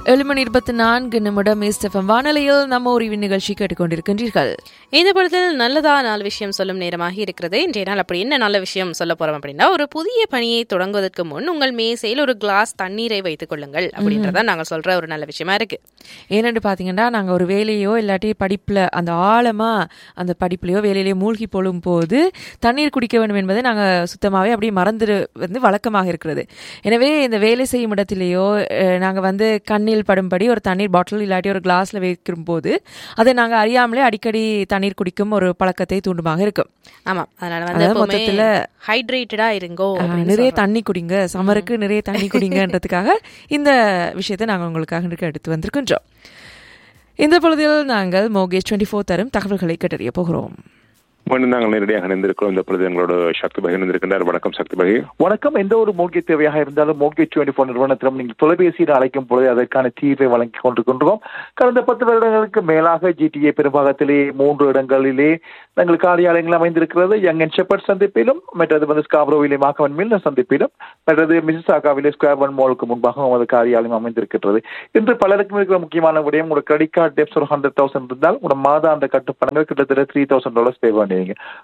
ஏழு மணி இருபத்தி நான்கு நிமிடம் இஸ்டெஃபம் வானொலியில் நம்ம ஒரு நிகழ்ச்சி கேட்டுக்கொண்டிருக்கின்றீர்கள் இந்த படத்தில் நல்லதா நாலு விஷயம் சொல்லும் நேரமாக இருக்கிறது இன்றைய நாள் அப்படி என்ன நல்ல விஷயம் சொல்ல போறோம் அப்படின்னா ஒரு புதிய பணியை தொடங்குவதற்கு முன் உங்கள் மேசையில் ஒரு கிளாஸ் தண்ணீரை வைத்துக் கொள்ளுங்கள் அப்படின்றத நாங்கள் சொல்ற ஒரு நல்ல விஷயமா இருக்கு ஏனென்று பார்த்தீங்கன்னா நாங்கள் ஒரு வேலையோ இல்லாட்டி படிப்பில் அந்த ஆழமாக அந்த படிப்புலையோ வேலையிலையோ மூழ்கி போடும் போது தண்ணீர் குடிக்க வேண்டும் என்பதை நாங்கள் சுத்தமாகவே அப்படியே மறந்துடு வந்து வழக்கமாக இருக்கிறது எனவே இந்த வேலை செய்யும் இடத்திலேயோ நாங்கள் வந்து கண்ணில் படும்படி ஒரு தண்ணீர் பாட்டில் இல்லாட்டி ஒரு கிளாஸில் வைக்கும் போது அதை நாங்கள் அறியாமலே அடிக்கடி தண்ணீர் குடிக்கும் ஒரு பழக்கத்தை தூண்டுமாக இருக்கும் ஆமா அதனால அதாவது வந்து மொத்தத்துல, ஹைட்ரேட்டடா இருங்கோ ஆஹ், அப்படின்னு நிறைய சொல்றோம். தண்ணி குடிங்க சமருக்கு நிறைய தண்ணி குடிங்கன்றதுக்காக இந்த விஷயத்தை நாங்கள் உங்களுக்காக இன்றைக்கு எடுத்து வந்திருக்கின்றோம் இந்த பொழுதில் நாங்கள் மோகேஷ் டுவெண்ட்டி ஃபோர் தரும் தகவல்களை கேட்டறிய போகிறோம் மீண்டும் நாங்கள் நேரடியாக இணைந்திருக்கிறோம் இந்த பொழுது எங்களோட சக்தி பகி இணைந்திருக்கின்றார் வணக்கம் சக்தி பகி வணக்கம் எந்த ஒரு மோட்கேஜ் தேவையாக இருந்தாலும் மோட்கேஜ் டுவெண்ட்டி ஃபோர் நிறுவனத்திலும் நீங்கள் தொலைபேசியில் அழைக்கும் பொழுது அதற்கான தீர்வை வழங்கிக் கொண்டிருக்கின்றோம் கடந்த பத்து வருடங்களுக்கு மேலாக ஜிடிஏ பெரும்பாகத்திலே மூன்று இடங்களிலே எங்கள் காரியாலயங்கள் அமைந்திருக்கிறது யங் அண்ட் ஷெப்பர்ட் சந்திப்பிலும் மற்றது வந்து ஸ்காப்ரோவிலே மாகவன் மில்ல சந்திப்பிலும் மற்றது மிசிசாகாவிலே ஸ்கொயர் ஒன் மாலுக்கு முன்பாக நமது காரியாலயம் அமைந்திருக்கிறது இன்று பலருக்கும் இருக்கிற முக்கியமான விடயம் உங்களோட கிரெடிட் கார்டு டெப்ஸ் ஒரு ஹண்ட்ரட் தௌசண்ட் இருந்தால் உங்களோட மாதாந்த கட்டுப்பணங்கள் கிட்டத்தட்ட த்ரீ தௌசண்ட் டாலர்ஸ் பே பண்ணுவீங்க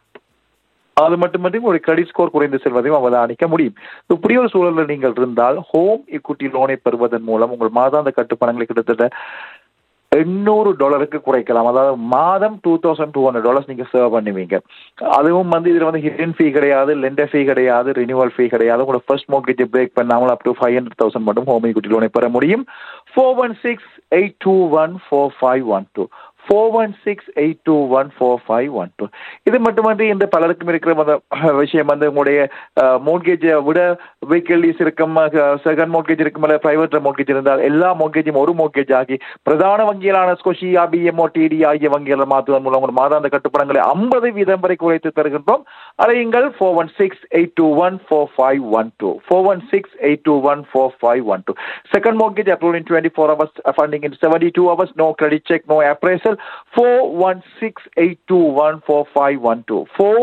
அது மட்டுமன்றி ஒரு கிரெடிட் ஸ்கோர் குறைந்து செல்வதையும் அவதானிக்க முடியும் இப்படி ஒரு சூழலில் நீங்கள் இருந்தால் ஹோம் equity லோனை பெறுவதன் மூலம் உங்கள் மாதாந்த கட்டுப்பணங்களை கிட்டத்தட்ட எண்ணூறு டாலருக்கு குறைக்கலாம் அதாவது மாதம் two thousand two hundred dollars நீங்க சேவ் பண்ணுவீங்க அதுவும் வந்து இதுல வந்து ஹிடன் ஃபீ கிடையாது லெண்டர் ஃபீ கிடையாது ரினியூவல் ஃபீ கிடையாது உங்களோட ஃபர்ஸ்ட் மோட்கேஜ் பிரேக் பண்ணாமல் up to five hundred thousand மட்டும் ஹோம் equity லோனை பெற முடியும் four one six eight two one four five one two four one six eight two one four five one two இது மட்டுமன்றி இந்த பலருக்கும் இருக்கிற அந்த அஹ், விஷயம் வந்து உங்களுடைய மோட்கேஜை விட வெஹிக்கிள் லீஸ் இருக்கும் செகண்ட் மோட்கேஜ் இருக்கும் அல்ல பிரைவேட் மோட்கேஜ் இருந்தால் எல்லா மோட்கேஜும் ஒரு மோட்கேஜ் ஆகி பிரதான வங்கிகளான ஸ்கொஷியா பிஎம்ஓ டிடி ஆகிய வங்கிகளை மாற்றுவதன் மூலம் உங்கள் மாதாந்த கட்டுப்பணங்களை ஐம்பது வீதம் வரை குறைத்து தருகின்றோம் அலையுங்கள் four one six eight two one four five one two four one six eight two one four five one two second mortgage approved in 24 hours, uh, funding in 72 hours, no credit check, no appraisal. 416-821-4512.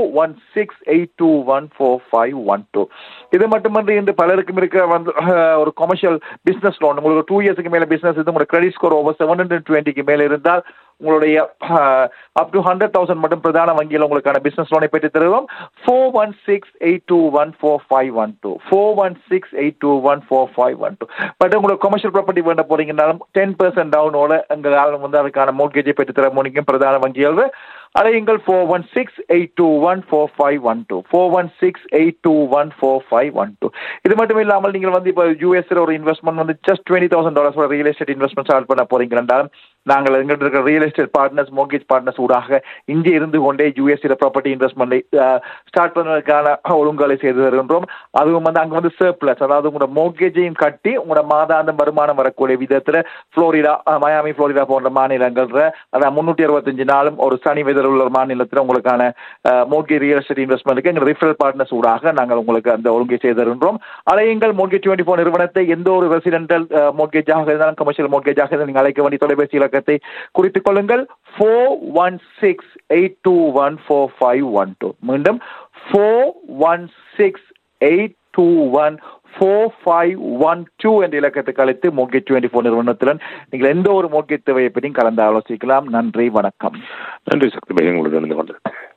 416-821-4512. இது மட்டுமன்றி இன்று பலருக்கும் இருக்கிற வந்து அஹ், ஒரு commercial business loan உங்களுக்கு two இயர்ஸ்க்கு மேல பிசினஸ் இது உங்களோட credit score over seven hundred டுவெண்ட்டிக்கு மேல இருந்தால் உங்களுடைய அப் டு ஹண்ட்ரட் தௌசண்ட் மட்டும் பிரதான வங்கியில் உங்களுக்கான பிசினஸ் லோனை பெற்று தருவோம் four one six eight two one four five one two four one six eight two one four five one two but உங்களுக்கு கமர்ஷியல் ப்ராப்பர்ட்டி வேண்ட போறீங்கன்னாலும் டென் பெர்சென்ட் டவுனோட எங்களால் வந்து அதுக்கான மோட்கேஜை பெற்று தர முடியும் பிரதான வங்கியில் அலையுங்கள் four one six eight two one four five one two four one six eight two one four five one two இது மட்டும் இல்லாமல் நீங்கள் வந்து இப்போ யூஎஸ்ல ஒரு இன்வெஸ்ட்மெண்ட் வந்து just twenty thousand dollars real estate investment start பண்ண போறீங்கன்னா நாங்கள் எங்கள்கிட்ட இருக்கிற real estate partners mortgage partners ஊடாக இங்கே இருந்து கொண்டே யூஎஸ்ல ப்ராப்பர்ட்டி இன்வெஸ்ட்மெண்ட் ஸ்டார்ட் பண்ணுவதற்கான ஒழுங்குகளை செய்து வருகின்றோம் அதுவும் வந்து அங்கே வந்து சர்ப்ளஸ் அதாவது உங்களோட மோர்கேஜையும் கட்டி உங்களோட மாதாந்த வருமானம் வரக்கூடிய விதத்தில் ஃப்ளோரிடா மயாமி ஃப்ளோரிடா போன்ற மாநிலங்கள்ல அதான் முன்னூற்றி அறுபத்தஞ்சு நாளும் ஒரு சனி வெதர் உள்ள ஒரு மாநிலத்தில் உங்களுக்கான மோர்கேஜ் ரியல் எஸ்டேட் இன்வெஸ்ட்மெண்ட்டுக்கு எங்கள் ரிஃபரல் பார்ட்னர்ஸ் ஊடாக நாங்கள் உங்களுக்கு அந்த ஒழுங்கை செய்து தருகின்றோம் அலையுங்கள் மோர்கேஜ் டுவெண்ட்டி ஃபோர் நிறுவனத்தை எந்த ஒரு ரெசிடென்டல் மோர்கேஜாக இருந்தாலும் கமர்ஷியல் மோர்கேஜாக இருந்தாலும் நீங்கள் அழைக்க வேண்டிய தொலைபேசி இலக்கத்தை குறித்துக் கொள்ளுங்கள் four one six eight two one four five one two மீண்டும் four one six eight two one four five one two என்ற இலக்கத்துக்கு அழைத்து மோர்கேஜ் டுவெண்ட்டி ஃபோர் நிறுவனத்துடன் நீங்கள் எந்த ஒரு மோர்கேஜ் தேவையை பற்றியும் கலந்து ஆலோசிக்கலாம் நன்றி வணக்கம் நன்றி சக்தி பகி உங்களுக்கு இணைந்து கொண்டது